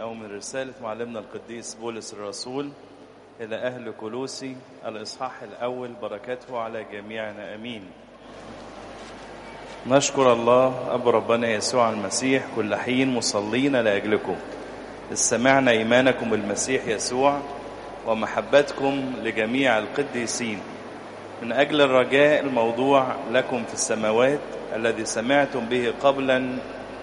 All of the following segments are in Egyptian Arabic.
أو من رسالة معلمنا القديس بولس الرسول إلى أهل كلوسي الإصحاح الأول بركاته على جميعنا أمين نشكر الله أبو ربنا يسوع المسيح كل حين مصلين لأجلكم إذ سمعنا إيمانكم بالمسيح يسوع ومحبتكم لجميع القديسين من أجل الرجاء الموضوع لكم في السماوات الذي سمعتم به قبلا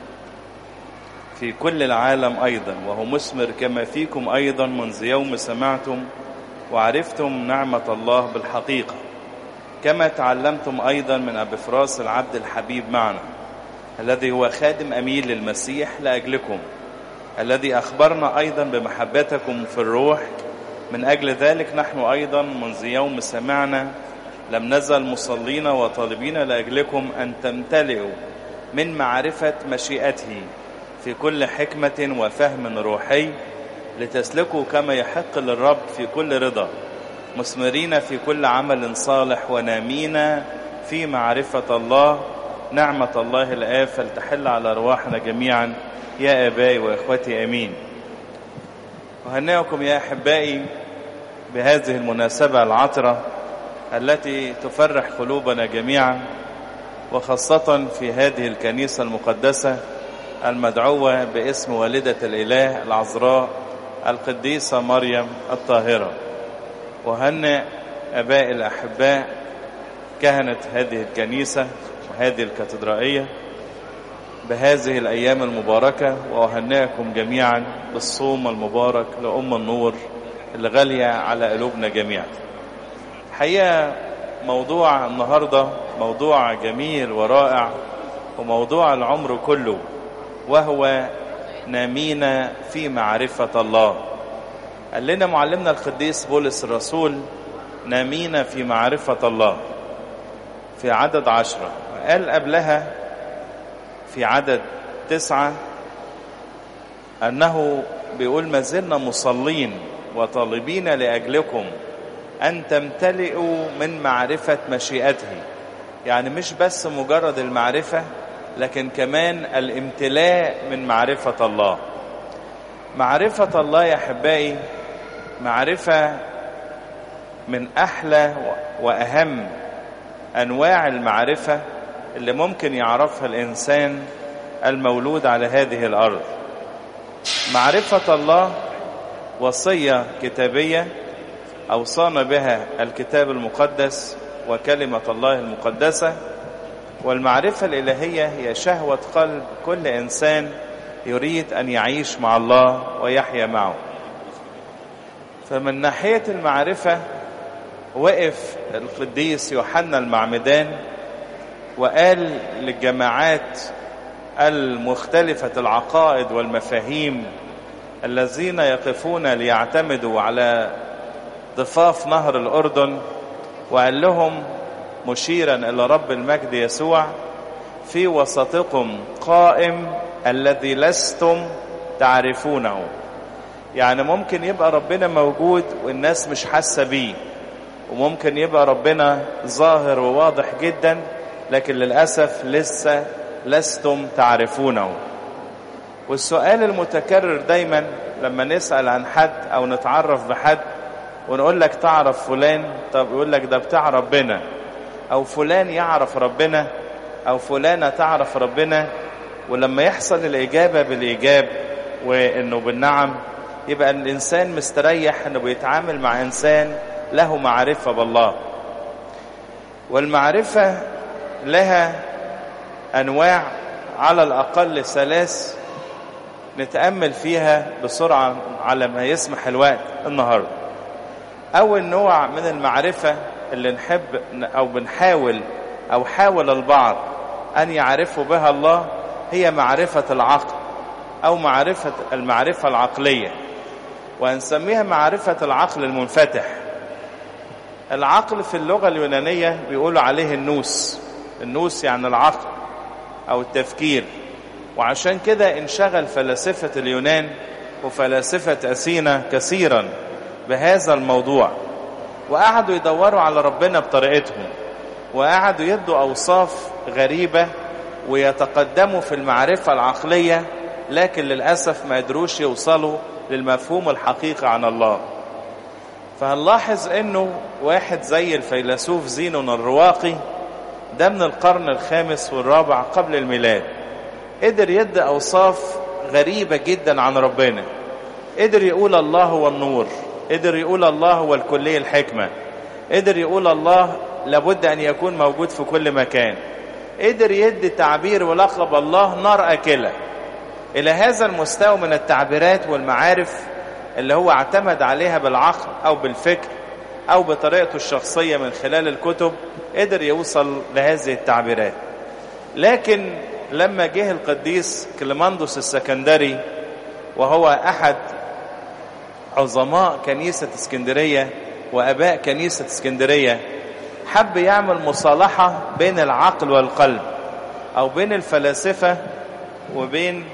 في كل العالم أيضا وهو مثمر كما فيكم أيضا منذ يوم سمعتم وعرفتم نعمة الله بالحقيقة كما تعلمتم أيضا من أبي فراس العبد الحبيب معنا الذي هو خادم أمين للمسيح لأجلكم الذي أخبرنا أيضا بمحبتكم في الروح من أجل ذلك نحن أيضا منذ يوم سمعنا لم نزل مصلين وطالبين لأجلكم أن تمتلئوا من معرفة مشيئته في كل حكمة وفهم روحي لتسلكوا كما يحق للرب في كل رضا مثمرين في كل عمل صالح ونامين في معرفة الله نعمة الله الآب فلتحل على أرواحنا جميعا يا آبائي وإخوتي أمين أهنئكم يا أحبائي بهذه المناسبة العطرة التي تفرح قلوبنا جميعا وخاصة في هذه الكنيسة المقدسة المدعوة باسم والدة الإله العذراء القديسة مريم الطاهرة وهنئ أباء الأحباء كهنة هذه الكنيسة وهذه الكاتدرائية بهذه الأيام المباركة وأهنئكم جميعا بالصوم المبارك لأم النور اللي غالية على قلوبنا جميعا حقيقة موضوع النهاردة موضوع جميل ورائع وموضوع العمر كله وهو نامين في معرفة الله قال لنا معلمنا القديس بولس الرسول نامين في معرفة الله في عدد عشرة قال قبلها في عدد تسعة أنه بيقول ما زلنا مصلين وطالبين لأجلكم أن تمتلئوا من معرفة مشيئته يعني مش بس مجرد المعرفة لكن كمان الامتلاء من معرفة الله معرفة الله يا أحبائي معرفة من أحلى وأهم أنواع المعرفة اللي ممكن يعرفها الإنسان المولود على هذه الأرض معرفة الله وصية كتابية أوصانا بها الكتاب المقدس وكلمة الله المقدسة والمعرفة الإلهية هي شهوة قلب كل إنسان يريد أن يعيش مع الله ويحيا معه فمن ناحية المعرفة وقف القديس يوحنا المعمدان وقال للجماعات المختلفة العقائد والمفاهيم الذين يقفون ليعتمدوا على ضفاف نهر الأردن وقال لهم مشيرا إلى رب المجد يسوع في وسطكم قائم الذي لستم تعرفونه يعني ممكن يبقى ربنا موجود والناس مش حاسة بيه وممكن يبقى ربنا ظاهر وواضح جدا لكن للأسف لسه لستم تعرفونه والسؤال المتكرر دايما لما نسأل عن حد أو نتعرف بحد ونقول لك تعرف فلان طب يقول لك ده بتاع ربنا أو فلان يعرف ربنا أو فلانة تعرف ربنا ولما يحصل الإجابة بالإيجاب وإنه بالنعم يبقى الإنسان مستريح إنه بيتعامل مع إنسان له معرفة بالله والمعرفة لها أنواع على الأقل ثلاث نتأمل فيها بسرعة على ما يسمح الوقت النهاردة أول نوع من المعرفة اللي نحب أو بنحاول أو حاول البعض أن يعرفوا بها الله هي معرفة العقل أو معرفة المعرفة العقلية ونسميها معرفة العقل المنفتح العقل في اللغة اليونانية بيقولوا عليه النوس النوس يعني العقل أو التفكير وعشان كده انشغل فلاسفة اليونان وفلاسفة أثينا كثيرا بهذا الموضوع وقعدوا يدوروا على ربنا بطريقتهم وقعدوا يدوا أوصاف غريبة ويتقدموا في المعرفة العقلية لكن للأسف ما قدروش يوصلوا للمفهوم الحقيقي عن الله فهنلاحظ انه واحد زي الفيلسوف زينون الرواقي ده من القرن الخامس والرابع قبل الميلاد قدر يدي اوصاف غريبة جدا عن ربنا قدر يقول الله هو النور قدر يقول الله هو الكلية الحكمة قدر يقول الله لابد أن يكون موجود في كل مكان قدر يدي تعبير ولقب الله نار أكلة إلى هذا المستوى من التعبيرات والمعارف اللي هو اعتمد عليها بالعقل أو بالفكر أو بطريقته الشخصية من خلال الكتب قدر يوصل لهذه التعبيرات لكن لما جه القديس كليماندوس السكندري وهو أحد عظماء كنيسة اسكندرية وأباء كنيسة اسكندرية حب يعمل مصالحة بين العقل والقلب أو بين الفلاسفة وبين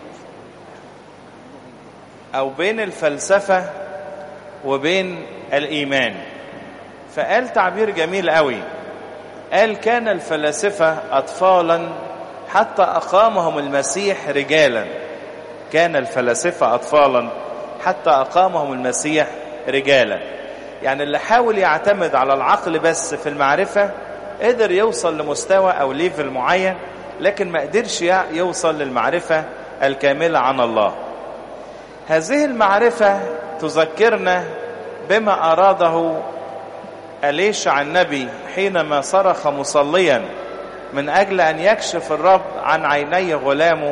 أو بين الفلسفة وبين الإيمان فقال تعبير جميل قوي قال كان الفلاسفة أطفالا حتى أقامهم المسيح رجالا كان الفلاسفة أطفالا حتى أقامهم المسيح رجالا يعني اللي حاول يعتمد على العقل بس في المعرفة قدر يوصل لمستوى أو ليفل معين لكن ما قدرش يوصل للمعرفة الكاملة عن الله هذه المعرفة تذكرنا بما أراده أليشع النبي حينما صرخ مصليا من أجل أن يكشف الرب عن عيني غلامه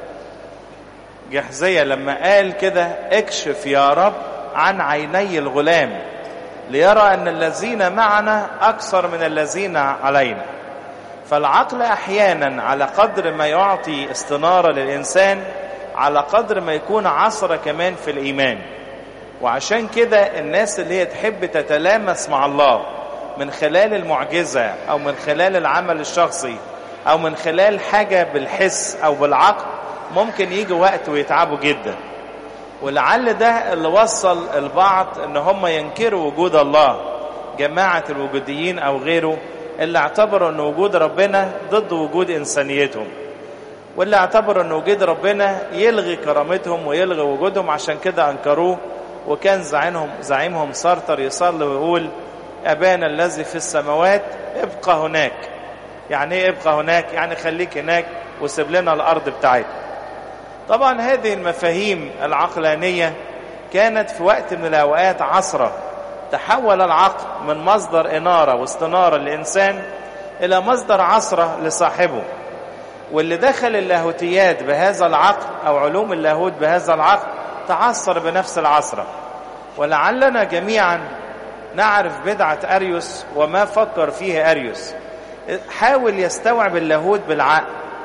جحزية لما قال كده اكشف يا رب عن عيني الغلام ليرى أن الذين معنا أكثر من الذين علينا فالعقل أحيانا على قدر ما يعطي استنارة للإنسان على قدر ما يكون عصر كمان في الإيمان وعشان كده الناس اللي هي تحب تتلامس مع الله من خلال المعجزة أو من خلال العمل الشخصي أو من خلال حاجة بالحس أو بالعقل ممكن يجي وقت ويتعبوا جدا ولعل ده اللي وصل البعض ان هم ينكروا وجود الله جماعة الوجوديين او غيره اللي اعتبروا ان وجود ربنا ضد وجود انسانيتهم واللي اعتبروا ان وجود ربنا يلغي كرامتهم ويلغي وجودهم عشان كده انكروه وكان زعيمهم زعيمهم سارتر يصلي ويقول ابانا الذي في السماوات ابقى هناك يعني ايه ابقى هناك يعني خليك هناك وسيب لنا الارض بتاعتنا طبعا هذه المفاهيم العقلانية كانت في وقت من الأوقات عصرة تحول العقل من مصدر إنارة واستنارة للإنسان إلى مصدر عصرة لصاحبه واللي دخل اللاهوتيات بهذا العقل أو علوم اللاهوت بهذا العقل تعصر بنفس العصرة ولعلنا جميعا نعرف بدعة أريوس وما فكر فيه أريوس حاول يستوعب اللاهوت بالعقل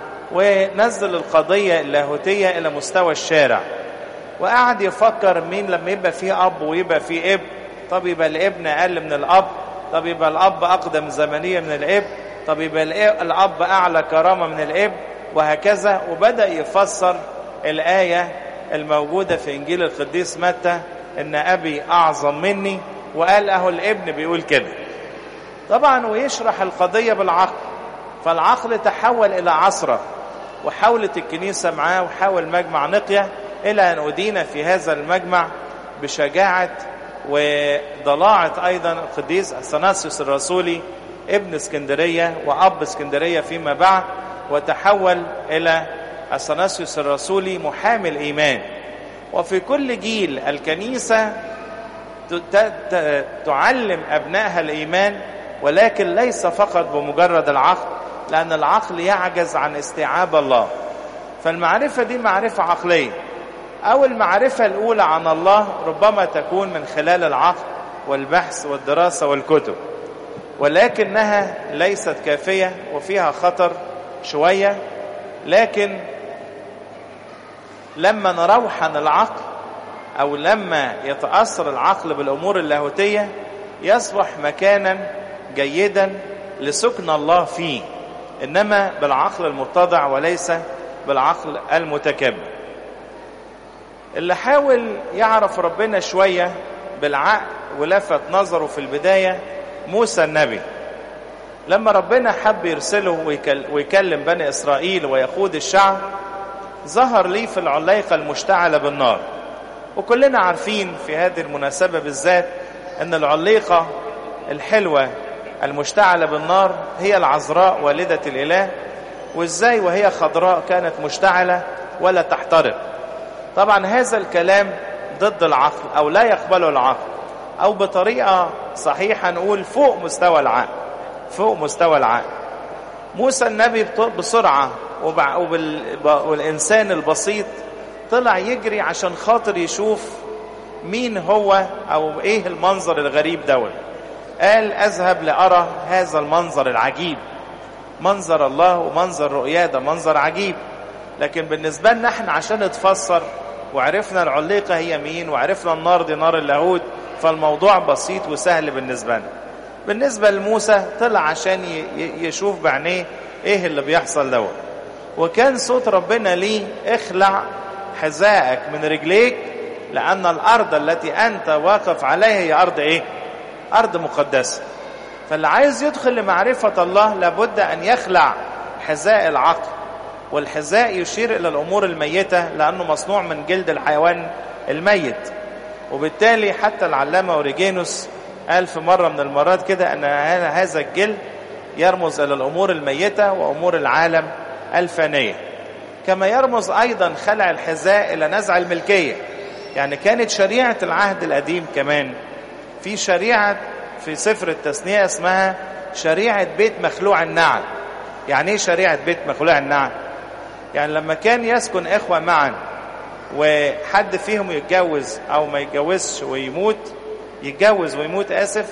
ونزل القضية اللاهوتية إلى مستوى الشارع وقعد يفكر مين لما يبقى فيه أب ويبقى فيه ابن طب يبقى الابن أقل من الأب طب يبقى الأب أقدم زمنيا من الابن طب يبقى الأب أعلى كرامة من الابن وهكذا وبدأ يفسر الآية الموجودة في إنجيل القديس متى إن أبي أعظم مني وقال أهو الابن بيقول كده طبعا ويشرح القضية بالعقل فالعقل تحول إلى عصرة وحاولت الكنيسة معاه وحاول مجمع نقية إلى أن أدين في هذا المجمع بشجاعة وضلاعة أيضا القديس أثناسيوس الرسولي ابن اسكندرية وأب اسكندرية فيما بعد وتحول إلى أثناسيوس الرسولي محامي الإيمان وفي كل جيل الكنيسة تعلم أبنائها الإيمان ولكن ليس فقط بمجرد العقل لأن العقل يعجز عن استيعاب الله فالمعرفة دي معرفة عقلية أو المعرفة الأولى عن الله ربما تكون من خلال العقل والبحث والدراسة والكتب ولكنها ليست كافية وفيها خطر شوية لكن لما نروحن العقل أو لما يتأثر العقل بالأمور اللاهوتية يصبح مكانا جيدا لسكن الله فيه إنما بالعقل المتضع وليس بالعقل المتكبر اللي حاول يعرف ربنا شوية بالعقل ولفت نظره في البداية موسى النبي لما ربنا حب يرسله ويكلم بني إسرائيل ويقود الشعب ظهر لي في العليقة المشتعلة بالنار وكلنا عارفين في هذه المناسبة بالذات أن العليقة الحلوة المشتعلة بالنار هي العذراء والدة الإله وإزاي وهي خضراء كانت مشتعلة ولا تحترق طبعا هذا الكلام ضد العقل أو لا يقبله العقل أو بطريقة صحيحة نقول فوق مستوى العقل فوق مستوى العقل موسى النبي بسرعة والإنسان البسيط طلع يجري عشان خاطر يشوف مين هو أو إيه المنظر الغريب دوت قال أذهب لأرى هذا المنظر العجيب منظر الله ومنظر رؤياه ده منظر عجيب لكن بالنسبة لنا احنا عشان نتفسر وعرفنا العليقة هي مين وعرفنا النار دي نار اللاهوت فالموضوع بسيط وسهل بالنسبة لنا بالنسبة لموسى طلع عشان يشوف بعينيه ايه اللي بيحصل دوت وكان صوت ربنا ليه اخلع حذائك من رجليك لأن الأرض التي أنت واقف عليها هي أرض إيه؟ أرض مقدسة فاللي عايز يدخل لمعرفة الله لابد أن يخلع حذاء العقل والحذاء يشير إلى الأمور الميتة لأنه مصنوع من جلد الحيوان الميت وبالتالي حتى العلامة أوريجينوس قال في مرة من المرات كده أن هذا الجلد يرمز إلى الأمور الميتة وأمور العالم الفانية كما يرمز أيضا خلع الحذاء إلى نزع الملكية يعني كانت شريعة العهد القديم كمان في شريعة في سفر التثنية اسمها شريعة بيت مخلوع النعل يعني ايه شريعة بيت مخلوع النعل يعني لما كان يسكن إخوة معا وحد فيهم يتجوز أو ما يتجوزش ويموت يتجوز ويموت آسف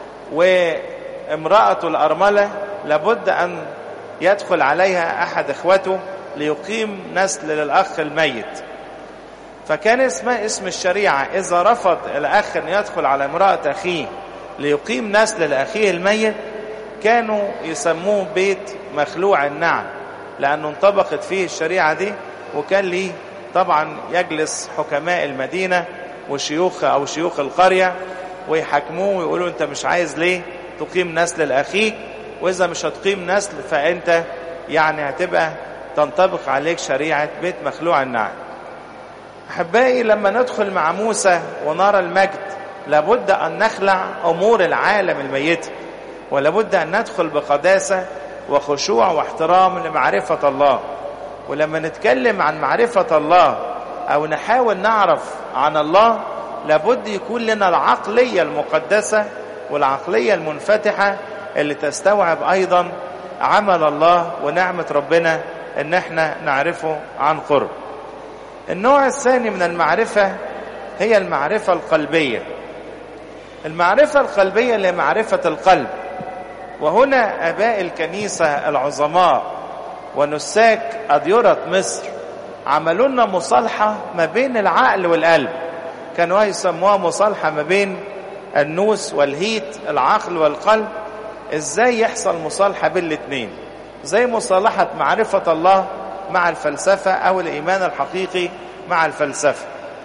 وامرأته الأرملة لابد أن يدخل عليها أحد إخوته ليقيم نسل للأخ الميت فكان اسمها اسم الشريعة إذا رفض الأخ أن يدخل على امرأة أخيه ليقيم نسل لأخيه الميت كانوا يسموه بيت مخلوع النعم لأنه انطبقت فيه الشريعة دي وكان ليه طبعا يجلس حكماء المدينة وشيوخ أو شيوخ القرية ويحكموه ويقولوا أنت مش عايز ليه تقيم نسل لأخيك وإذا مش هتقيم نسل فأنت يعني هتبقى تنطبق عليك شريعة بيت مخلوع النعم أحبائي لما ندخل مع موسى ونرى المجد لابد أن نخلع أمور العالم الميت ولابد أن ندخل بقداسة وخشوع واحترام لمعرفة الله ولما نتكلم عن معرفة الله أو نحاول نعرف عن الله لابد يكون لنا العقلية المقدسة والعقلية المنفتحة اللي تستوعب أيضا عمل الله ونعمة ربنا ان احنا نعرفه عن قرب النوع الثاني من المعرفة هي المعرفة القلبية المعرفة القلبية لمعرفة القلب وهنا أباء الكنيسة العظماء ونساك أديرة مصر عملوا لنا مصالحة ما بين العقل والقلب كانوا يسموها مصالحة ما بين النوس والهيت العقل والقلب ازاي يحصل مصالحة بين الاثنين زي مصالحة معرفة الله مع الفلسفة أو الإيمان الحقيقي مع الفلسفة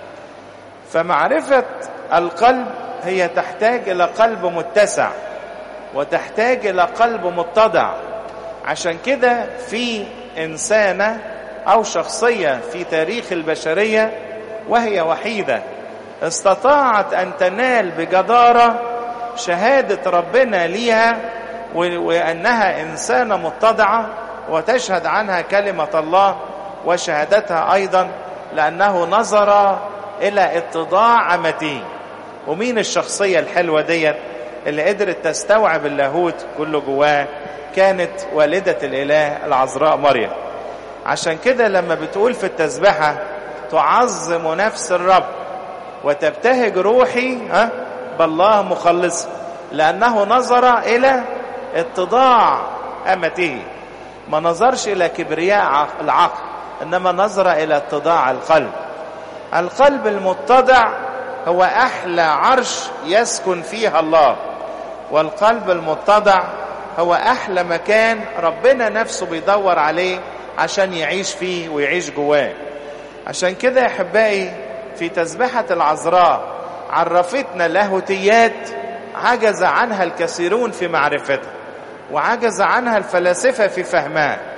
فمعرفة القلب هي تحتاج إلى قلب متسع وتحتاج إلى قلب متضع عشان كده في إنسانة أو شخصية في تاريخ البشرية وهي وحيدة استطاعت أن تنال بجدارة شهادة ربنا ليها وأنها إنسانة متضعة وتشهد عنها كلمة الله وشهادتها أيضا لأنه نظر إلى اتضاع أمته ومين الشخصية الحلوة ديت اللي قدرت تستوعب اللاهوت كله جواه كانت والدة الإله العذراء مريم عشان كده لما بتقول في التسبحة تعظم نفس الرب وتبتهج روحي ها بالله مخلص لأنه نظر إلى اتضاع أمته ما نظرش إلى كبرياء العقل إنما نظر إلى اتضاع القلب القلب المتضع هو أحلى عرش يسكن فيها الله والقلب المتضع هو أحلى مكان ربنا نفسه بيدور عليه عشان يعيش فيه ويعيش جواه عشان كده يا أحبائي في تسبحة العذراء عرفتنا لاهوتيات عجز عنها الكثيرون في معرفتها وعجز عنها الفلاسفة في فهمها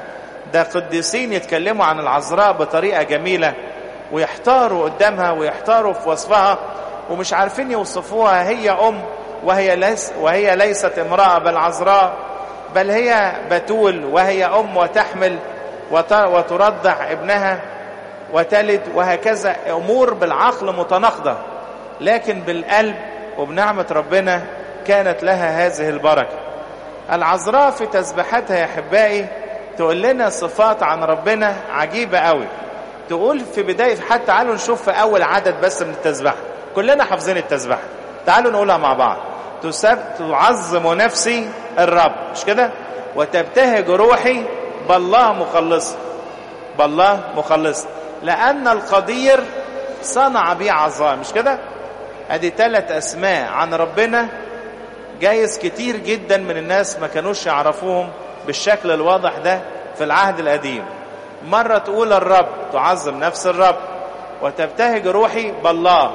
ده قديسين يتكلموا عن العذراء بطريقة جميلة ويحتاروا قدامها ويحتاروا في وصفها ومش عارفين يوصفوها هي أم وهي, ليس وهي ليست امرأة بل عذراء بل هي بتول وهي أم وتحمل وترضع ابنها وتلد وهكذا أمور بالعقل متناقضة لكن بالقلب وبنعمة ربنا كانت لها هذه البركة العذراء في تسبيحاتها يا أحبائي تقول لنا صفات عن ربنا عجيبة قوي تقول في بداية حتى تعالوا نشوف في أول عدد بس من التسبيحة كلنا حافظين التسبيحة تعالوا نقولها مع بعض تسب تعظم نفسي الرب مش كده وتبتهج روحي بالله مخلص بالله مخلص لأن القدير صنع بي عظام مش كده ادي ثلاث اسماء عن ربنا جايز كتير جدا من الناس ما كانوش يعرفوهم بالشكل الواضح ده في العهد القديم مرة تقول الرب تعظم نفس الرب وتبتهج روحي بالله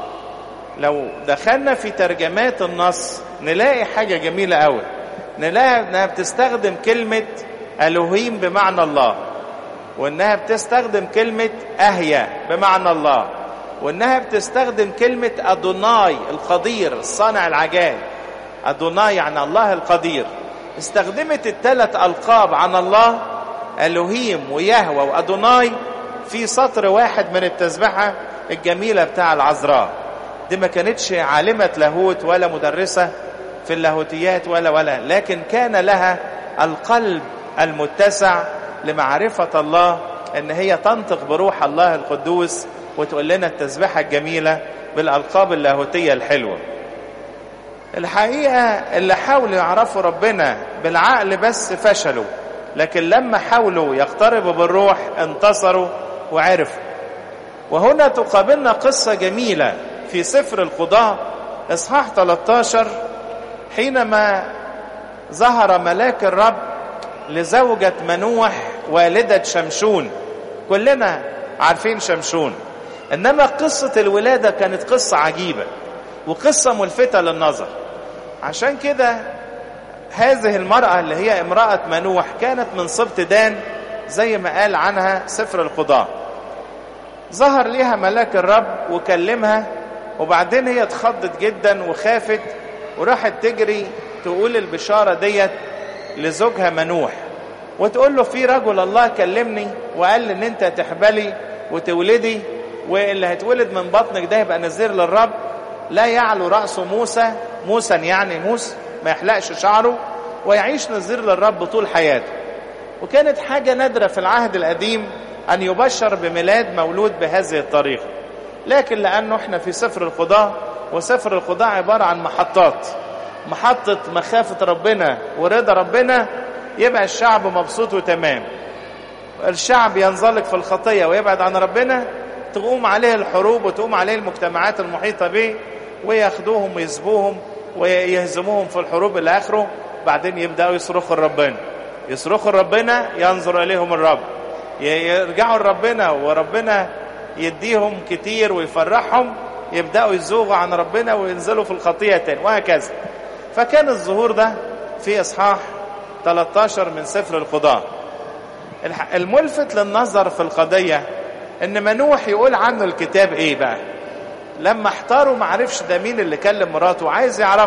لو دخلنا في ترجمات النص نلاقي حاجة جميلة قوي نلاقي انها بتستخدم كلمة الوهيم بمعنى الله وانها بتستخدم كلمة اهيا بمعنى الله وانها بتستخدم كلمة ادوناي القدير الصانع العجائب ادوناي يعني الله القدير استخدمت الثلاث القاب عن الله الوهيم ويهوى وادوناي في سطر واحد من التسبحة الجميلة بتاع العذراء دي ما كانتش عالمة لاهوت ولا مدرسة في اللاهوتيات ولا ولا لكن كان لها القلب المتسع لمعرفة الله ان هي تنطق بروح الله القدوس وتقول لنا التسبيحة الجميلة بالألقاب اللاهوتية الحلوة الحقيقة اللي حاولوا يعرفوا ربنا بالعقل بس فشلوا لكن لما حاولوا يقتربوا بالروح انتصروا وعرفوا وهنا تقابلنا قصة جميلة في سفر القضاء اصحاح 13 حينما ظهر ملاك الرب لزوجة منوح والدة شمشون كلنا عارفين شمشون انما قصة الولادة كانت قصة عجيبة وقصة ملفتة للنظر عشان كده هذه المرأة اللي هي امرأة منوح كانت من سبط دان زي ما قال عنها سفر القضاء ظهر ليها ملاك الرب وكلمها وبعدين هي اتخضت جدا وخافت وراحت تجري تقول البشارة ديت لزوجها منوح وتقول له في رجل الله كلمني وقال لي ان انت تحبلي وتولدي واللي هيتولد من بطنك ده يبقى نذير للرب لا يعلو رأسه موسى موسى يعني موس ما يحلقش شعره ويعيش نذير للرب طول حياته وكانت حاجة نادرة في العهد القديم أن يبشر بميلاد مولود بهذه الطريقة لكن لأنه احنا في سفر القضاء وسفر القضاء عبارة عن محطات محطة مخافة ربنا ورضا ربنا يبقى الشعب مبسوط وتمام الشعب ينزلق في الخطية ويبعد عن ربنا تقوم عليه الحروب وتقوم عليه المجتمعات المحيطة به وياخدوهم ويسبوهم ويهزموهم في الحروب إلى آخره بعدين يبدأوا يصرخوا لربنا يصرخوا لربنا ينظر إليهم الرب يرجعوا لربنا وربنا يديهم كتير ويفرحهم يبدأوا يزوغوا عن ربنا وينزلوا في الخطية تاني وهكذا فكان الظهور ده في إصحاح 13 من سفر القضاء الملفت للنظر في القضية ان منوح يقول عنه الكتاب ايه بقى لما احتاروا معرفش ده مين اللي كلم مراته عايز يعرف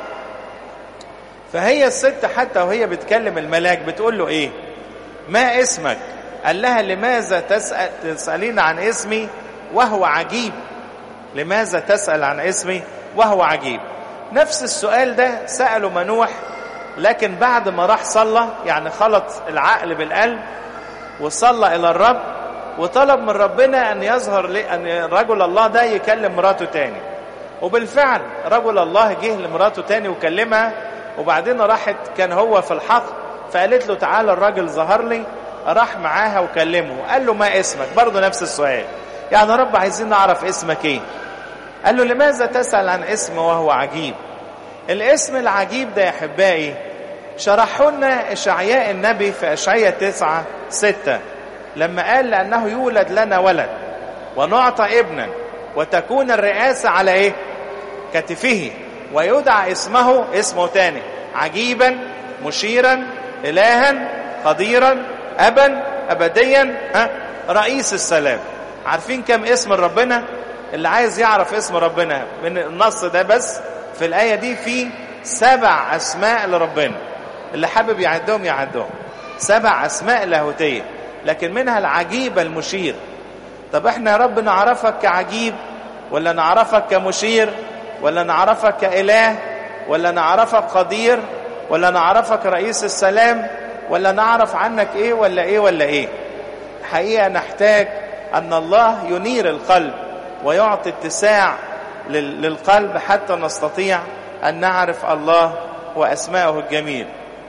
فهي الست حتى وهي بتكلم الملاك بتقول له ايه ما اسمك قال لها لماذا تسأل تسألين عن اسمي وهو عجيب لماذا تسأل عن اسمي وهو عجيب نفس السؤال ده سأله منوح لكن بعد ما راح صلى يعني خلط العقل بالقلب وصلى إلى الرب وطلب من ربنا أن يظهر لي أن رجل الله ده يكلم مراته تاني وبالفعل رجل الله جه لمراته تاني وكلمها وبعدين راحت كان هو في الحق فقالت له تعالى الراجل ظهر لي راح معاها وكلمه قال له ما اسمك برضه نفس السؤال يعني رب عايزين نعرف اسمك ايه قال له لماذا تسأل عن اسم وهو عجيب الاسم العجيب ده يا احبائي شرحه لنا اشعياء النبي في اشعياء تسعة ستة لما قال لأنه يولد لنا ولد ونعطى ابنا وتكون الرئاسة على ايه كتفه ويدعى اسمه اسمه تاني عجيبا مشيرا إلها قديرا أبا أبديا ها رئيس السلام عارفين كم اسم ربنا اللي عايز يعرف اسم ربنا من النص ده بس في الآية دي في سبع أسماء لربنا اللي حابب يعدهم يعدهم سبع أسماء لاهوتية لكن منها العجيب المشير طب احنا يا رب نعرفك كعجيب ولا نعرفك كمشير ولا نعرفك كإله ولا نعرفك قدير ولا نعرفك رئيس السلام ولا نعرف عنك ايه ولا ايه ولا ايه حقيقة نحتاج ان الله ينير القلب ويعطي اتساع للقلب حتى نستطيع ان نعرف الله واسماءه الجميل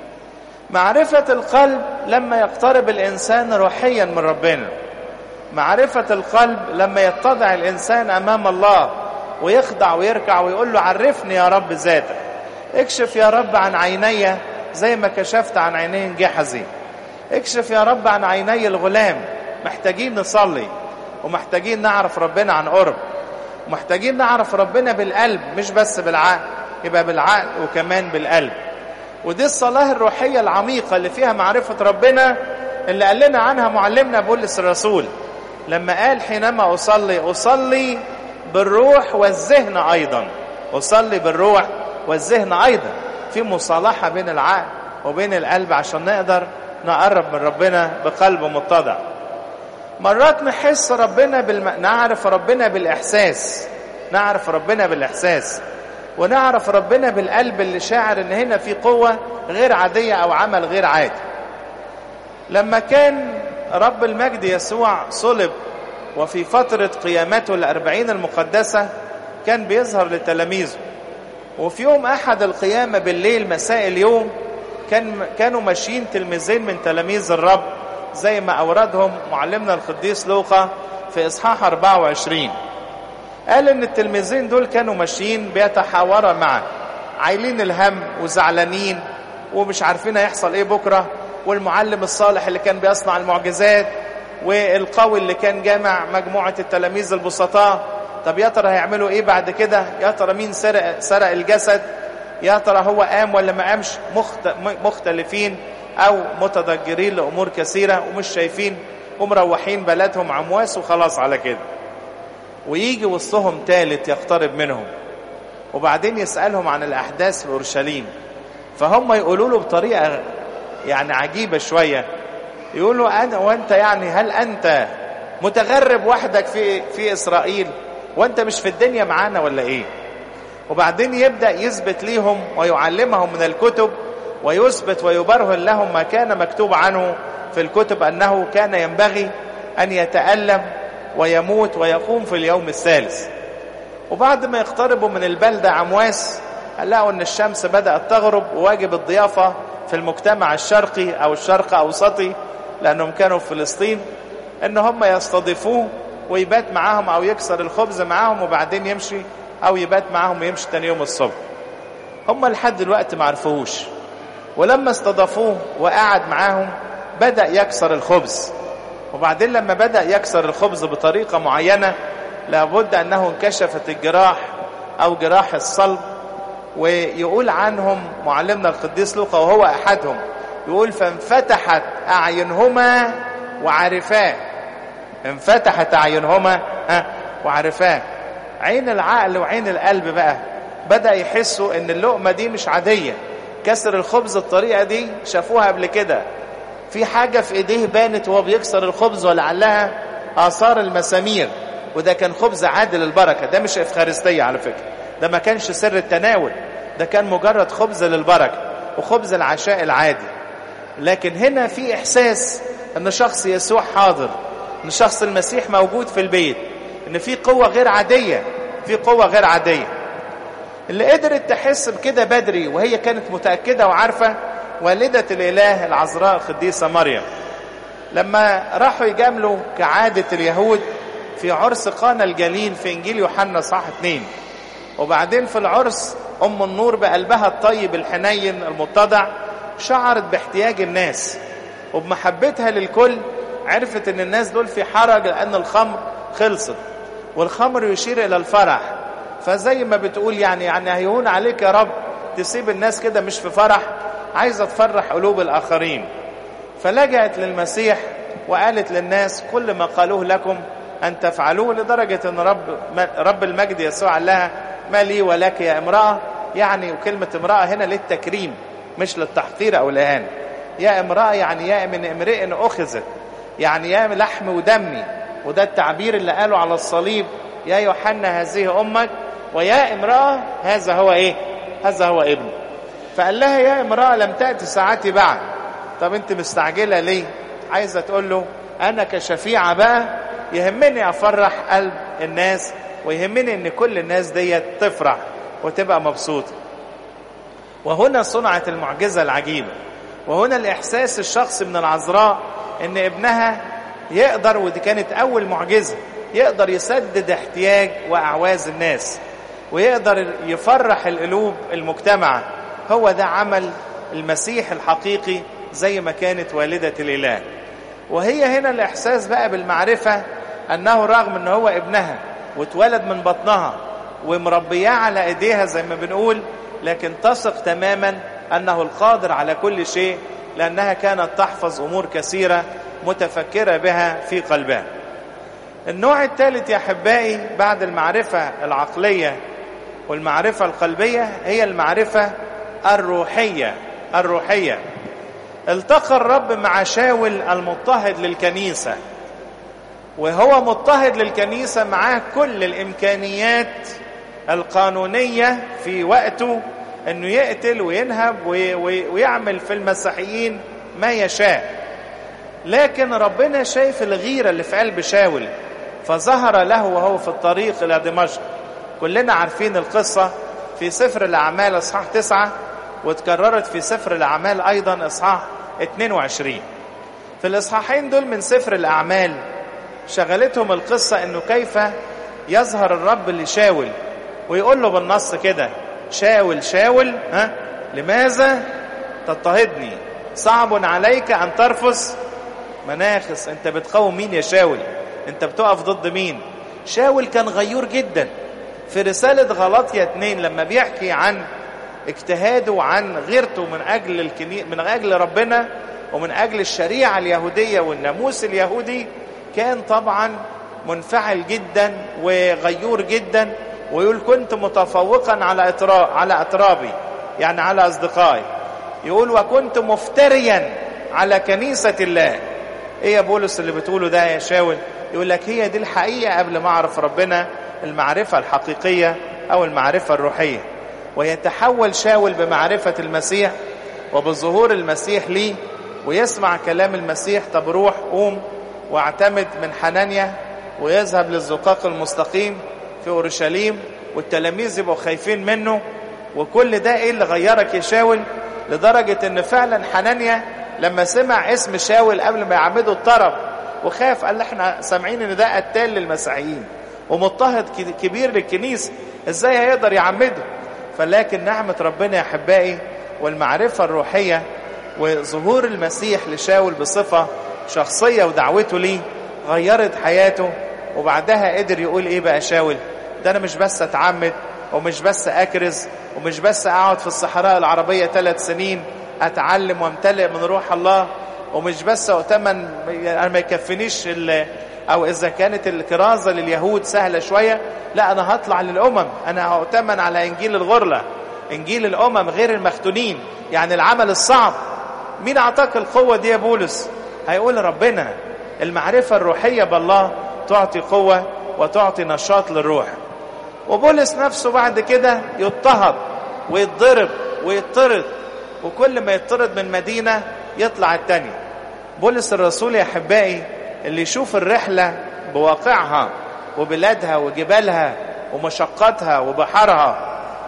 معرفة القلب لما يقترب الانسان روحيا من ربنا معرفة القلب لما يتضع الانسان امام الله ويخضع ويركع ويقول له عرفني يا رب ذاتك اكشف يا رب عن عيني زي ما كشفت عن عينين جحزي اكشف يا رب عن عيني الغلام محتاجين نصلي ومحتاجين نعرف ربنا عن قرب ومحتاجين نعرف ربنا بالقلب مش بس بالعقل يبقى بالعقل وكمان بالقلب ودي الصلاة الروحية العميقة اللي فيها معرفة ربنا اللي قال لنا عنها معلمنا بولس الرسول لما قال حينما أصلي أصلي بالروح والذهن أيضا أصلي بالروح والذهن أيضا في مصالحة بين العقل وبين القلب عشان نقدر نقرب من ربنا بقلب متضع مرات نحس ربنا بالم... نعرف ربنا بالإحساس نعرف ربنا بالإحساس ونعرف ربنا بالقلب اللي شاعر ان هنا في قوة غير عادية او عمل غير عادي لما كان رب المجد يسوع صلب وفي فترة قيامته الأربعين المقدسة كان بيظهر لتلاميذه وفي يوم أحد القيامة بالليل مساء اليوم كان كانوا ماشيين تلميذين من تلاميذ الرب زي ما أوردهم معلمنا القديس لوقا في إصحاح 24 قال إن التلميذين دول كانوا ماشيين بيتحاوروا معا عايلين الهم وزعلانين ومش عارفين هيحصل إيه بكرة والمعلم الصالح اللي كان بيصنع المعجزات والقوي اللي كان جامع مجموعة التلاميذ البسطاء طب يا ترى هيعملوا ايه بعد كده يا ترى مين سرق سرق الجسد يا ترى هو قام ولا ما قامش مختلفين او متضجرين لامور كثيره ومش شايفين ومروحين بلدهم عمواس وخلاص على كده ويجي وسطهم ثالث يقترب منهم وبعدين يسالهم عن الاحداث في اورشليم فهم يقولوا له بطريقه يعني عجيبه شويه يقولوا انا وانت يعني هل انت متغرب وحدك في في اسرائيل وانت مش في الدنيا معانا ولا ايه وبعدين يبدا يثبت ليهم ويعلمهم من الكتب ويثبت ويبرهن لهم ما كان مكتوب عنه في الكتب انه كان ينبغي ان يتالم ويموت ويقوم في اليوم الثالث وبعد ما يقتربوا من البلده عمواس لقوا ان الشمس بدات تغرب وواجب الضيافه في المجتمع الشرقي او الشرق اوسطي لانهم كانوا في فلسطين ان هم يستضيفوه ويبات معاهم او يكسر الخبز معاهم وبعدين يمشي او يبات معاهم ويمشي تاني يوم الصبح هم لحد دلوقتي ما عرفوهوش ولما استضافوه وقعد معاهم بدا يكسر الخبز وبعدين لما بدا يكسر الخبز بطريقه معينه لابد انه انكشفت الجراح او جراح الصلب ويقول عنهم معلمنا القديس لوقا وهو احدهم يقول فانفتحت اعينهما وعرفاه انفتحت اعينهما ها وعرفاه عين العقل وعين القلب بقى بدا يحسوا ان اللقمه دي مش عاديه كسر الخبز الطريقه دي شافوها قبل كده في حاجه في ايديه بانت وهو بيكسر الخبز ولعلها اثار المسامير وده كان خبز عادل البركه ده مش افخارستيه على فكره ده ما كانش سر التناول ده كان مجرد خبز للبركه وخبز العشاء العادي لكن هنا في احساس ان شخص يسوع حاضر ان شخص المسيح موجود في البيت ان في قوه غير عاديه في قوه غير عاديه اللي قدرت تحس بكده بدري وهي كانت متاكده وعارفه والده الاله العذراء القديسه مريم لما راحوا يجاملوا كعاده اليهود في عرس قانا الجليل في انجيل يوحنا صح اتنين وبعدين في العرس ام النور بقلبها الطيب الحنين المتضع شعرت باحتياج الناس وبمحبتها للكل عرفت ان الناس دول في حرج لان الخمر خلصت والخمر يشير الى الفرح فزي ما بتقول يعني يعني هيهون عليك يا رب تسيب الناس كده مش في فرح عايزه تفرح قلوب الاخرين فلجأت للمسيح وقالت للناس كل ما قالوه لكم أن تفعلوه لدرجة أن رب, رب المجد يسوع قال لها ما لي ولك يا امرأة يعني وكلمة امرأة هنا للتكريم مش للتحقير أو الإهانة يا امرأة يعني يا من امرئ أخذت يعني يا لحم ودمي وده التعبير اللي قاله على الصليب يا يوحنا هذه أمك ويا امرأة هذا هو إيه هذا هو ابن فقال لها يا امرأة لم تأتي ساعتي بعد طب انت مستعجلة ليه عايزة تقول له أنا كشفيعة بقى يهمني أفرح قلب الناس ويهمني ان كل الناس ديت تفرح وتبقى مبسوطة وهنا صنعت المعجزة العجيبة وهنا الإحساس الشخصي من العذراء ان ابنها يقدر ودي كانت أول معجزة يقدر يسدد احتياج وأعواز الناس ويقدر يفرح القلوب المجتمعة هو ده عمل المسيح الحقيقي زي ما كانت والدة الإله وهي هنا الإحساس بقى بالمعرفة أنه رغم أنه هو ابنها واتولد من بطنها ومربياه على ايديها زي ما بنقول لكن تثق تماما انه القادر على كل شيء لانها كانت تحفظ امور كثيره متفكره بها في قلبها. النوع الثالث يا احبائي بعد المعرفه العقليه والمعرفه القلبيه هي المعرفه الروحيه الروحيه. التقى الرب مع شاول المضطهد للكنيسه وهو مضطهد للكنيسة معاه كل الإمكانيات القانونية في وقته أنه يقتل وينهب ويعمل في المسيحيين ما يشاء لكن ربنا شايف الغيرة اللي في قلب شاول فظهر له وهو في الطريق إلى دمشق كلنا عارفين القصة في سفر الأعمال إصحاح تسعة وتكررت في سفر الأعمال أيضا إصحاح 22 في الإصحاحين دول من سفر الأعمال شغلتهم القصة انه كيف يظهر الرب لشاول ويقول له بالنص كده شاول شاول ها لماذا تضطهدني صعب عليك ان ترفس مناخس انت بتقاوم مين يا شاول انت بتقف ضد مين شاول كان غيور جدا في رسالة غلطية اتنين لما بيحكي عن اجتهاده وعن غيرته من اجل الكني... من اجل ربنا ومن اجل الشريعة اليهودية والناموس اليهودي كان طبعا منفعل جدا وغيور جدا ويقول كنت متفوقا على إطرا... على أترابي يعني على أصدقائي يقول وكنت مفتريا على كنيسة الله ايه يا بولس اللي بتقوله ده يا شاول يقول لك هي دي الحقيقة قبل ما أعرف ربنا المعرفة الحقيقية أو المعرفة الروحية ويتحول شاول بمعرفة المسيح وبظهور المسيح ليه ويسمع كلام المسيح طب روح قوم واعتمد من حنانيا ويذهب للزقاق المستقيم في اورشليم والتلاميذ يبقوا خايفين منه وكل ده ايه اللي غيرك يا شاول لدرجة ان فعلا حنانيا لما سمع اسم شاول قبل ما يعمده اضطرب وخاف قال احنا سامعين ان ده قتال للمسيحيين ومضطهد كبير للكنيسة ازاي هيقدر يعمده فلكن نعمة ربنا يا احبائي والمعرفة الروحية وظهور المسيح لشاول بصفة شخصية ودعوته ليه غيرت حياته وبعدها قدر يقول ايه بقى شاول ده انا مش بس اتعمد ومش بس اكرز ومش بس اقعد في الصحراء العربية ثلاث سنين اتعلم وامتلئ من روح الله ومش بس اؤتمن انا ما يكفينيش او اذا كانت الكرازة لليهود سهلة شوية لا انا هطلع للامم انا هؤتمن على انجيل الغرلة انجيل الامم غير المختونين يعني العمل الصعب مين اعطاك القوة دي يا بولس هيقول ربنا المعرفة الروحية بالله تعطي قوة وتعطي نشاط للروح وبولس نفسه بعد كده يضطهد ويتضرب ويطرد وكل ما يطرد من مدينة يطلع التانية بولس الرسول يا أحبائي اللي يشوف الرحلة بواقعها وبلادها وجبالها ومشقتها وبحرها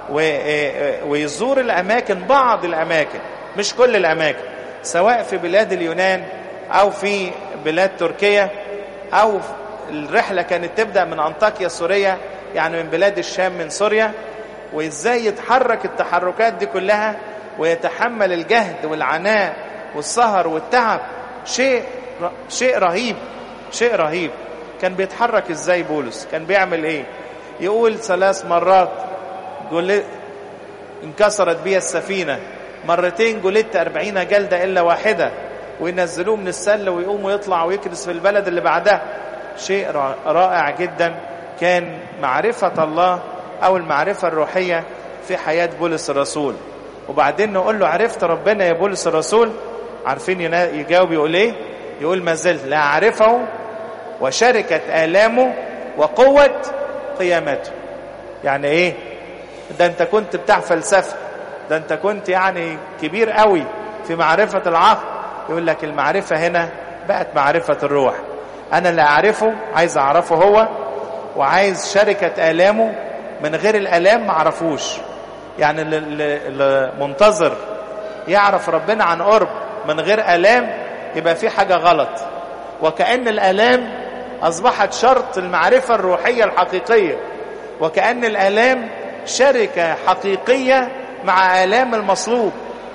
ويزور الأماكن بعض الأماكن مش كل الأماكن سواء في بلاد اليونان أو في بلاد تركيا أو الرحلة كانت تبدأ من أنطاكيا سوريا يعني من بلاد الشام من سوريا وإزاي يتحرك التحركات دي كلها ويتحمل الجهد والعناء والسهر والتعب شيء شيء رهيب شيء رهيب كان بيتحرك ازاي بولس كان بيعمل ايه يقول ثلاث مرات جل... انكسرت بي السفينة مرتين جلدت أربعين جلدة إلا واحدة وينزلوه من السله ويقوم ويطلع ويكرس في البلد اللي بعدها شيء رائع جدا كان معرفة الله أو المعرفة الروحية في حياة بولس الرسول وبعدين نقول له عرفت ربنا يا بولس الرسول عارفين يجاوب يقول ايه يقول ما زلت لا أعرفه وشركة آلامه وقوة قيامته يعني ايه ده انت كنت بتاع فلسفة ده انت كنت يعني كبير قوي في معرفة العقل يقول لك المعرفة هنا بقت معرفة الروح انا اللي اعرفه عايز اعرفه هو وعايز شركة آلامه من غير الآلام ما عرفوش يعني اللي منتظر يعرف ربنا عن قرب من غير آلام يبقى في حاجة غلط وكأن الآلام أصبحت شرط المعرفة الروحية الحقيقية وكأن الآلام شركة حقيقية مع آلام المصلوب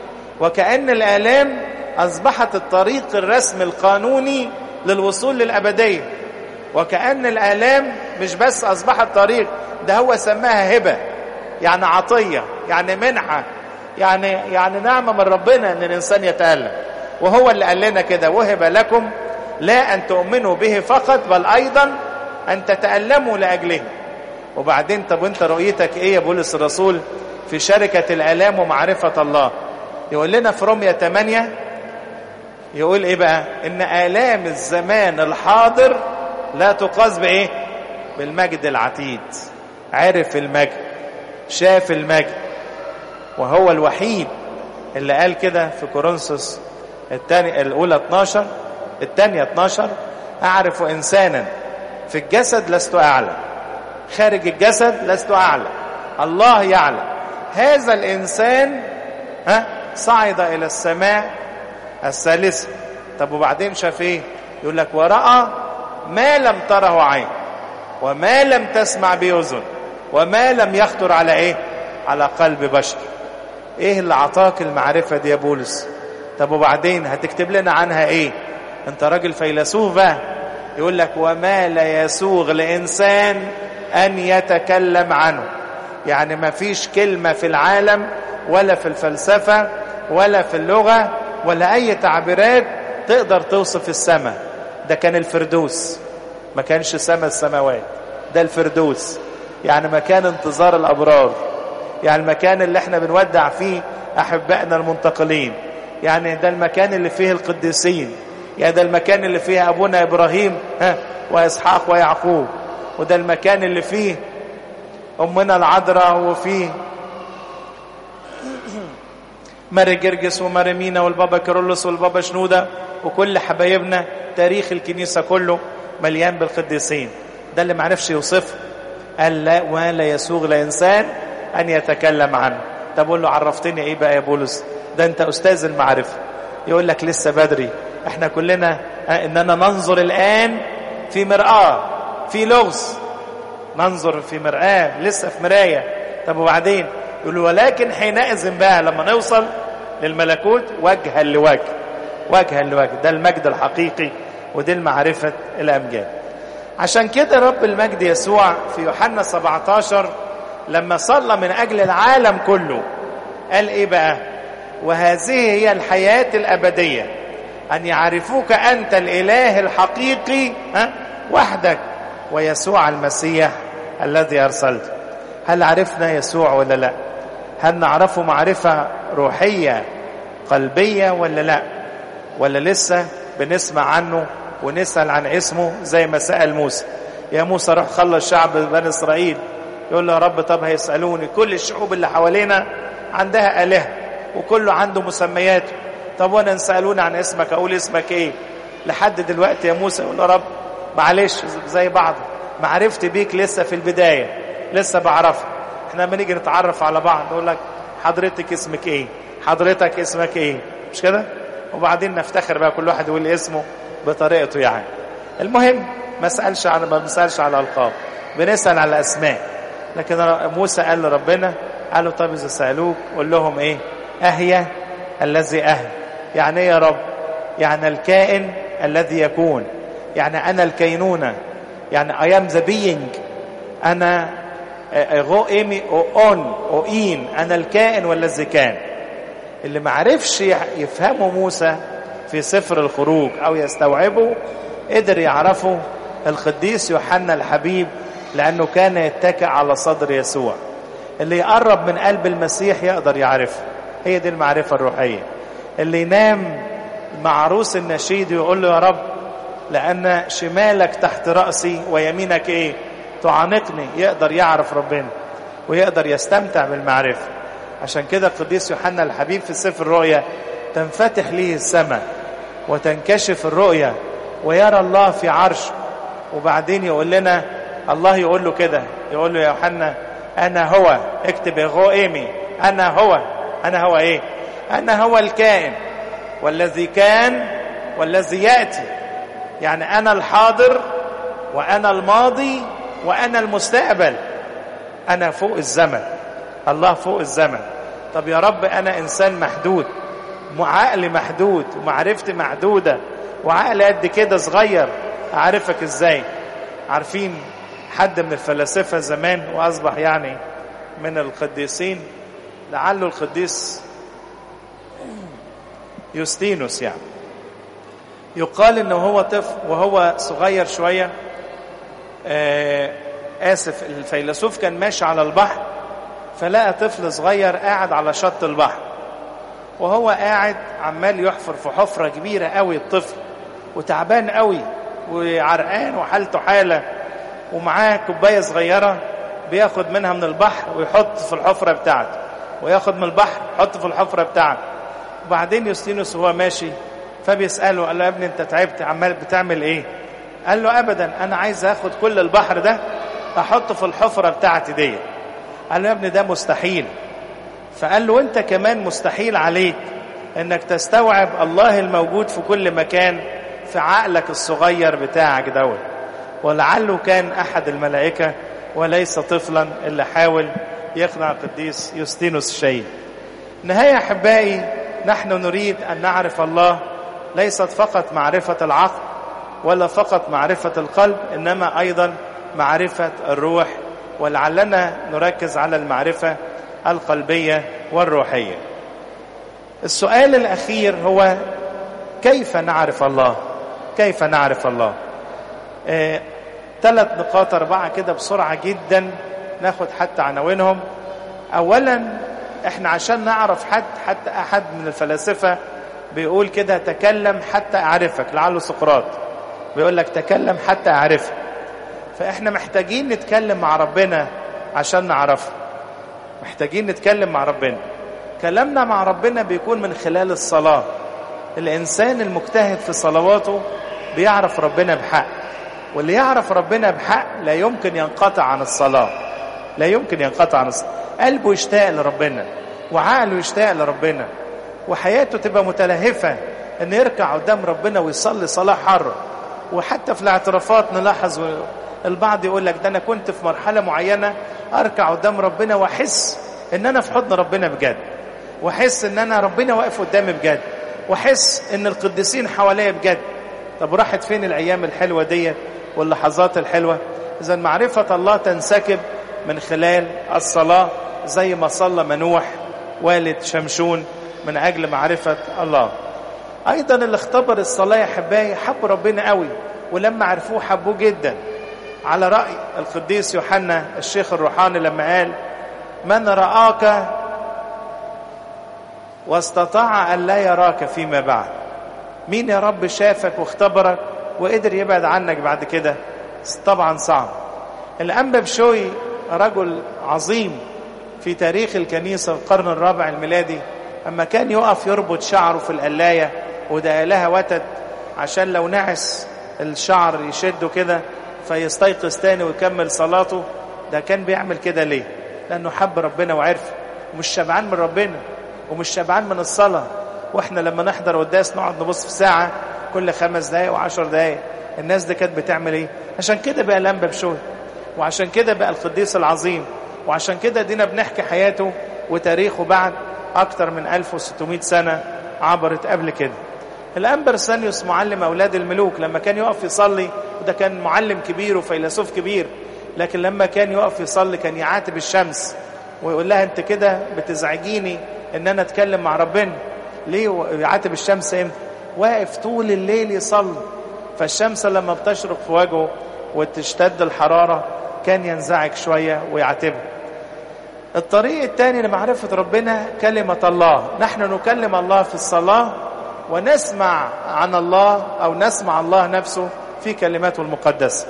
وكأن الآلام أصبحت الطريق الرسمي القانوني للوصول للأبدية وكأن الآلام مش بس أصبحت طريق ده هو سماها هبة يعني عطية يعني منحة يعني يعني نعمة من ربنا أن الإنسان يتألم وهو اللي قال لنا كده وهب لكم لا أن تؤمنوا به فقط بل أيضا أن تتألموا لأجله وبعدين طب وانت رؤيتك ايه يا بولس الرسول في شركة الآلام ومعرفة الله يقول لنا في رومية 8 يقول ايه بقى ان آلام الزمان الحاضر لا تقاس بايه بالمجد العتيد عرف المجد شاف المجد وهو الوحيد اللي قال كده في كورنثوس الثاني الاولى 12 الثانيه 12 اعرف انسانا في الجسد لست اعلم خارج الجسد لست اعلم الله يعلم هذا الانسان ها صعد الى السماء الثالثه طب وبعدين شاف ايه يقول لك وراى ما لم تره عين وما لم تسمع بأذن وما لم يخطر على ايه على قلب بشر ايه اللي عطاك المعرفة دي يا بولس طب وبعدين هتكتب لنا عنها ايه انت راجل فيلسوف بقى يقول لك وما لا يسوغ لإنسان أن يتكلم عنه يعني ما فيش كلمة في العالم ولا في الفلسفة ولا في اللغة ولا أي تعبيرات تقدر توصف السماء ده كان الفردوس ما كانش سماء السماوات ده الفردوس يعني مكان انتظار الأبرار يعني المكان اللي احنا بنودع فيه أحبائنا المنتقلين يعني ده المكان اللي فيه القديسين يعني ده المكان اللي فيه أبونا إبراهيم ها وإسحاق ويعقوب وده المكان اللي فيه أمنا العذراء وفيه ماري جرجس وماري مينا والبابا كيرلس والبابا شنودة وكل حبايبنا تاريخ الكنيسة كله مليان بالقديسين ده اللي معرفش يوصفه قال لا ولا يسوغ لإنسان أن يتكلم عنه طب أقول له عرفتني إيه بقى يا بولس ده أنت أستاذ المعرفة يقول لك لسه بدري احنا كلنا اننا ننظر الآن في مرآة في لغز ننظر في مرآة لسه في مراية طب وبعدين يقول ولكن حينئذ بقى لما نوصل للملكوت وجها لوجه وجها لوجه ده المجد الحقيقي ودي المعرفة الأمجاد عشان كده رب المجد يسوع في يوحنا 17 لما صلى من أجل العالم كله قال إيه بقى وهذه هي الحياة الأبدية أن يعرفوك أنت الإله الحقيقي ها وحدك ويسوع المسيح الذي أرسلته هل عرفنا يسوع ولا لا هل نعرفه معرفة روحية قلبية ولا لا ولا لسه بنسمع عنه ونسأل عن اسمه زي ما سأل موسى يا موسى روح خلص شعب بني إسرائيل يقول له يا رب طب هيسألوني كل الشعوب اللي حوالينا عندها آلهة وكله عنده مسمياته طب وانا نسألوني عن اسمك اقول اسمك ايه لحد دلوقتي يا موسى يقول له رب معلش زي بعض معرفتي بيك لسه في البداية لسه بعرفها احنا لما نيجي نتعرف على بعض نقول لك حضرتك اسمك ايه حضرتك اسمك ايه مش كده وبعدين نفتخر بقى كل واحد يقول اسمه بطريقته يعني المهم ما اسالش عن ما بنسالش على القاب بنسال على اسماء لكن موسى قال لربنا قال له طب اذا سالوك قول لهم ايه اهيا الذي اهل يعني ايه يا رب يعني الكائن الذي يكون يعني انا الكينونه يعني I am the being انا غو ايمي او اون او اين انا الكائن والذي كان اللي ما عرفش يفهمه موسى في سفر الخروج أو يستوعبه قدر يعرفه القديس يوحنا الحبيب لأنه كان يتكئ على صدر يسوع اللي يقرب من قلب المسيح يقدر يعرفه هي دي المعرفة الروحية اللي ينام مع عروس النشيد ويقول له يا رب لأن شمالك تحت رأسي ويمينك إيه تعانقني يقدر يعرف ربنا ويقدر يستمتع بالمعرفة عشان كده القديس يوحنا الحبيب في سفر الرؤيا تنفتح ليه السماء وتنكشف الرؤيا ويرى الله في عرش وبعدين يقول لنا الله يقول له كده يقول له يا يوحنا أنا هو اكتب يا غو إيمي أنا هو أنا هو إيه أنا هو الكائن والذي كان والذي يأتي يعني أنا الحاضر وأنا الماضي وأنا المستقبل أنا فوق الزمن الله فوق الزمن طب يا رب أنا إنسان محدود عقلي محدود ومعرفتي محدودة وعقلي قد كده صغير أعرفك إزاي عارفين حد من الفلاسفة زمان وأصبح يعني من القديسين لعله القديس يوستينوس يعني يقال انه هو طفل وهو صغير شويه آه اسف الفيلسوف كان ماشي على البحر فلقى طفل صغير قاعد على شط البحر وهو قاعد عمال يحفر في حفره كبيره قوي الطفل وتعبان قوي وعرقان وحالته حاله ومعاه كوبايه صغيره بياخد منها من البحر ويحط في الحفره بتاعته وياخد من البحر يحط في الحفره بتاعته وبعدين يوستينوس وهو ماشي فبيسأله قال له يا ابني انت تعبت عمال بتعمل ايه قال له ابدا انا عايز اخد كل البحر ده احطه في الحفرة بتاعتي دي قال له يا ابني ده مستحيل فقال له انت كمان مستحيل عليك انك تستوعب الله الموجود في كل مكان في عقلك الصغير بتاعك دوت ولعله كان احد الملائكة وليس طفلا اللي حاول يقنع القديس يوستينوس الشهيد نهاية أحبائي نحن نريد أن نعرف الله ليست فقط معرفة العقل ولا فقط معرفة القلب إنما أيضا معرفة الروح ولعلنا نركز على المعرفة القلبية والروحية السؤال الأخير هو كيف نعرف الله كيف نعرف الله آه، ثلاث نقاط أربعة كده بسرعة جدا ناخد حتى عناوينهم أولا احنا عشان نعرف حد حتى أحد من الفلاسفة بيقول كده تكلم حتى أعرفك لعله سقراط بيقول لك تكلم حتى أعرفك فإحنا محتاجين نتكلم مع ربنا عشان نعرفه محتاجين نتكلم مع ربنا كلامنا مع ربنا بيكون من خلال الصلاة الإنسان المجتهد في صلواته بيعرف ربنا بحق واللي يعرف ربنا بحق لا يمكن ينقطع عن الصلاة لا يمكن ينقطع عن الصلاة قلبه يشتاق لربنا وعقله يشتاق لربنا وحياته تبقى متلهفة ان يركع قدام ربنا ويصلي صلاة حرة وحتى في الاعترافات نلاحظ البعض يقول لك ده انا كنت في مرحلة معينة اركع قدام ربنا واحس ان انا في حضن ربنا بجد واحس ان انا ربنا واقف قدامي بجد واحس ان القديسين حواليا بجد طب راحت فين الايام الحلوة ديت واللحظات الحلوة اذا معرفة الله تنسكب من خلال الصلاة زي ما صلى منوح والد شمشون من أجل معرفة الله أيضا اللي اختبر الصلاة يا حبايي حب ربنا قوي ولما عرفوه حبوه جدا على رأي القديس يوحنا الشيخ الروحاني لما قال من رآك واستطاع أن لا يراك فيما بعد مين يا رب شافك واختبرك وقدر يبعد عنك بعد كده طبعا صعب الأنبا بشوي رجل عظيم في تاريخ الكنيسة في القرن الرابع الميلادي أما كان يقف يربط شعره في القلاية وده لها وتد عشان لو نعس الشعر يشده كده فيستيقظ تاني ويكمل صلاته ده كان بيعمل كده ليه لأنه حب ربنا وعرف ومش شبعان من ربنا ومش شبعان من الصلاة واحنا لما نحضر قداس نقعد نبص في ساعة كل خمس دقايق وعشر دقايق الناس دي كانت بتعمل ايه عشان كده بقى الانبا بشوي وعشان كده بقى القديس العظيم وعشان كده دينا بنحكي حياته وتاريخه بعد أكتر من 1600 سنة عبرت قبل كده الأنبا رسانيوس معلم أولاد الملوك لما كان يقف يصلي وده كان معلم كبير وفيلسوف كبير لكن لما كان يقف يصلي كان يعاتب الشمس ويقول لها أنت كده بتزعجيني إن أنا أتكلم مع ربنا ليه يعاتب الشمس امتى واقف طول الليل يصلي فالشمس لما بتشرق في وجهه وتشتد الحرارة كان ينزعج شوية ويعتبر الطريق الثاني لمعرفة ربنا كلمة الله نحن نكلم الله في الصلاة ونسمع عن الله أو نسمع الله نفسه في كلماته المقدسة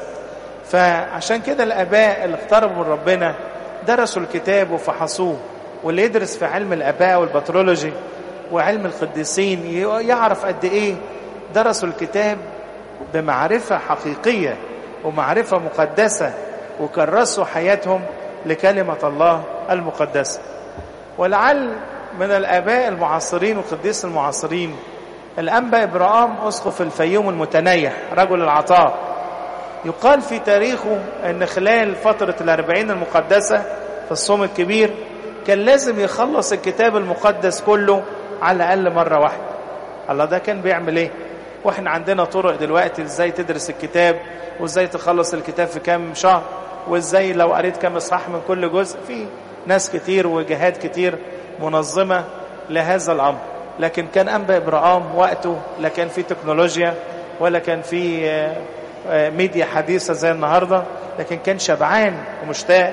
فعشان كده الآباء اللي اقتربوا من ربنا درسوا الكتاب وفحصوه واللي يدرس في علم الآباء والبترولوجي وعلم القديسين يعرف قد إيه درسوا الكتاب بمعرفة حقيقية ومعرفة مقدسة وكرسوا حياتهم لكلمة الله المقدسة ولعل من الآباء المعاصرين والقديس المعاصرين الأنبا إبراهام أسقف الفيوم المتنيح رجل العطاء يقال في تاريخه أن خلال فترة الأربعين المقدسة في الصوم الكبير كان لازم يخلص الكتاب المقدس كله على الأقل مرة واحدة الله ده كان بيعمل إيه واحنا عندنا طرق دلوقتي ازاي تدرس الكتاب وازاي تخلص الكتاب في كام شهر وازاي لو قريت كام اصحاح من كل جزء في ناس كتير وجهات كتير منظمة لهذا الأمر لكن كان أنبا إبراهام وقته لا كان في تكنولوجيا ولا كان في ميديا حديثة زي النهاردة لكن كان شبعان ومشتاق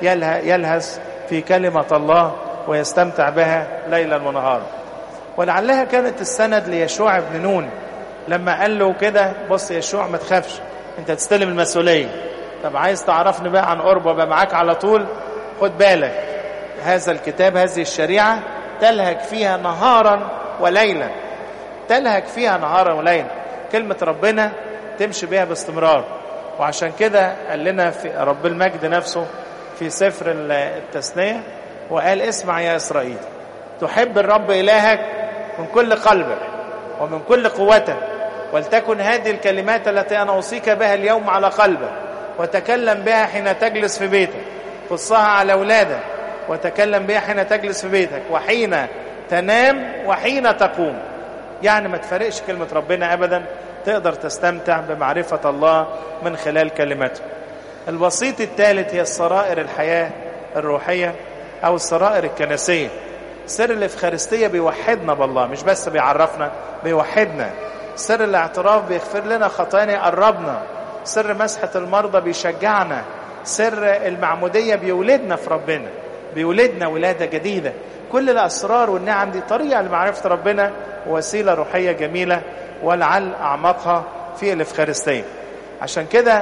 يلهث في كلمة الله ويستمتع بها ليلا ونهارا ولعلها كانت السند ليشوع بن نون لما قال له كده بص يا يشوع ما تخافش انت تستلم المسؤولية طب عايز تعرفني بقى عن قرب وابقى معاك على طول خد بالك هذا الكتاب هذه الشريعة تلهك فيها نهارا وليلا تلهك فيها نهارا وليلا كلمة ربنا تمشي بها باستمرار وعشان كده قال لنا في رب المجد نفسه في سفر التثنية وقال اسمع يا إسرائيل تحب الرب إلهك من كل قلبك ومن كل قوتك ولتكن هذه الكلمات التي أنا أوصيك بها اليوم على قلبك وتكلم بها حين تجلس في بيتك قصها على أولادك وتكلم بها حين تجلس في بيتك وحين تنام وحين تقوم يعني ما تفرقش كلمة ربنا أبدا تقدر تستمتع بمعرفة الله من خلال كلمته الوسيط الثالث هي السرائر الحياة الروحية أو السرائر الكنسية سر الإفخارستية بيوحدنا بالله مش بس بيعرفنا بيوحدنا سر الاعتراف بيغفر لنا خطايانا يقربنا سر مسحة المرضى بيشجعنا سر المعمودية بيولدنا في ربنا بيولدنا ولادة جديدة كل الأسرار والنعم دي طريقة لمعرفة ربنا وسيلة روحية جميلة ولعل أعمقها في الإفخارستية عشان كده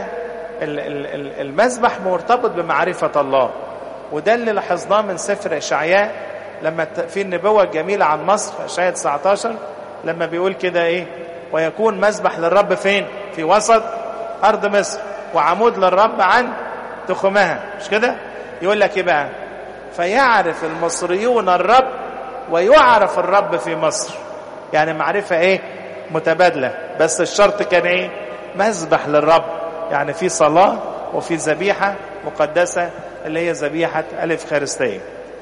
المذبح مرتبط بمعرفة الله وده اللي لاحظناه من سفر إشعياء لما في النبوة الجميلة عن مصر إشعياء 19 لما بيقول كده إيه ويكون مذبح للرب فين في وسط أرض مصر وعمود للرب عن تخمها مش كده يقول لك إيه بقى فيعرف المصريون الرب ويعرف الرب في مصر يعني معرفة إيه متبادلة بس الشرط كان إيه مذبح للرب يعني في صلاة وفي ذبيحة مقدسة اللي هي ذبيحة الإفخارستية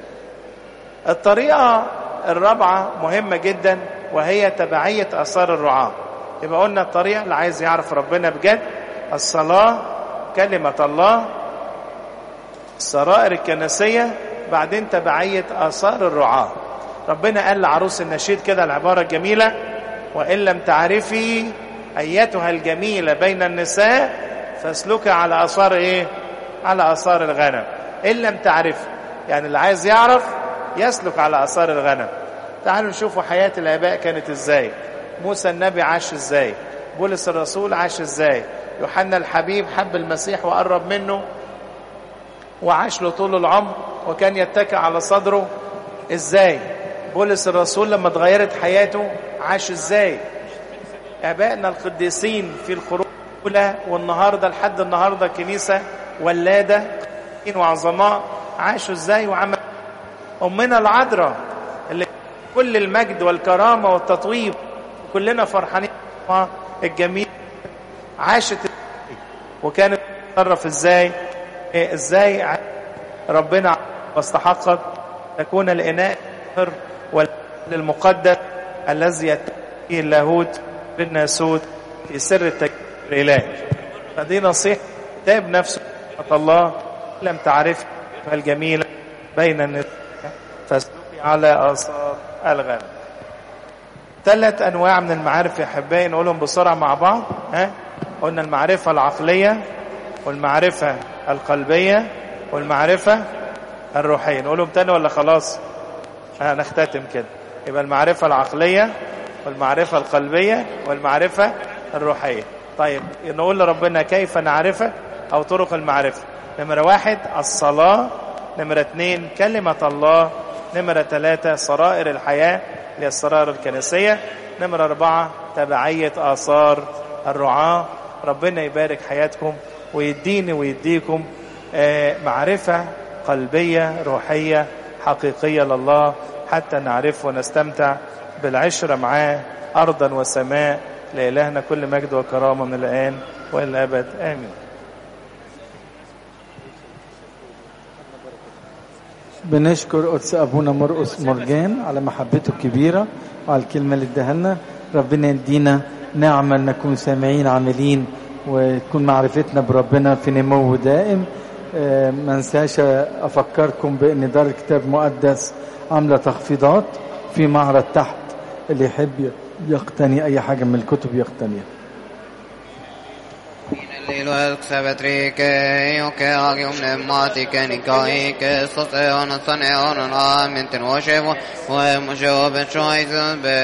الطريقة الرابعة مهمة جدا وهي تبعية أثار الرعاة يبقى قلنا الطريقة اللي عايز يعرف ربنا بجد الصلاة كلمة الله السرائر الكنسية بعدين تبعية آثار الرعاة ربنا قال لعروس النشيد كده العبارة الجميلة وإن لم تعرفي أيتها الجميلة بين النساء فاسلكي على آثار إيه على آثار الغنم إن لم تعرفي يعني اللي عايز يعرف يسلك على آثار الغنم تعالوا نشوفوا حياة الآباء كانت إزاي موسى النبي عاش إزاي بولس الرسول عاش إزاي يوحنا الحبيب حب المسيح وقرب منه وعاش له طول العمر وكان يتكئ على صدره إزاي بولس الرسول لما اتغيرت حياته عاش إزاي آبائنا القديسين في القرون الأولى والنهاردة لحد النهاردة كنيسة ولادة وعظماء عاشوا إزاي وعمل أمنا العذراء اللي كل المجد والكرامة والتطويب كلنا فرحانين الجميل عاشت وكانت تتصرف ازاي إيه ازاي ربنا واستحقت تكون الاناء والمقدس الذي يتقي اللاهوت بالناسوت في سر التكبير الالهي فدي نصيحه كتاب نفسه الله لم تعرف فالجميله بين النساء فاسلكي على آثار الغنم ثلاث انواع من المعارف يا احبائي نقولهم بسرعه مع بعض ها قلنا المعرفه العقليه والمعرفه القلبيه والمعرفه الروحيه نقولهم تاني ولا خلاص هنختتم كده يبقى المعرفه العقليه والمعرفه القلبيه والمعرفه الروحيه طيب نقول لربنا كيف نعرفه او طرق المعرفه نمره واحد الصلاه نمره اثنين كلمه الله نمره ثلاثه سرائر الحياه اللي هي السرائر الكنسيه نمره اربعه تبعيه اثار الرعاه ربنا يبارك حياتكم ويديني ويديكم آه، معرفه قلبيه روحيه حقيقيه لله حتى نعرفه ونستمتع بالعشره معاه ارضا وسماء لإلهنا كل مجد وكرامه من الان والى الابد امين بنشكر قدس ابونا مرقس مرجان على محبته الكبيره وعلى الكلمه اللي اداها لنا ربنا يدينا نعمه ان نكون سامعين عاملين وتكون معرفتنا بربنا في نمو دائم آه، ما انساش افكركم بان دار الكتاب المقدس عامله تخفيضات في معرض تحت اللي يحب يقتني اي حاجه من الكتب يقتنيها Lilo sabatrike yo que hagium pneumatica nikai que soseon saneon amen ten washevo wa moshe ben shoiz be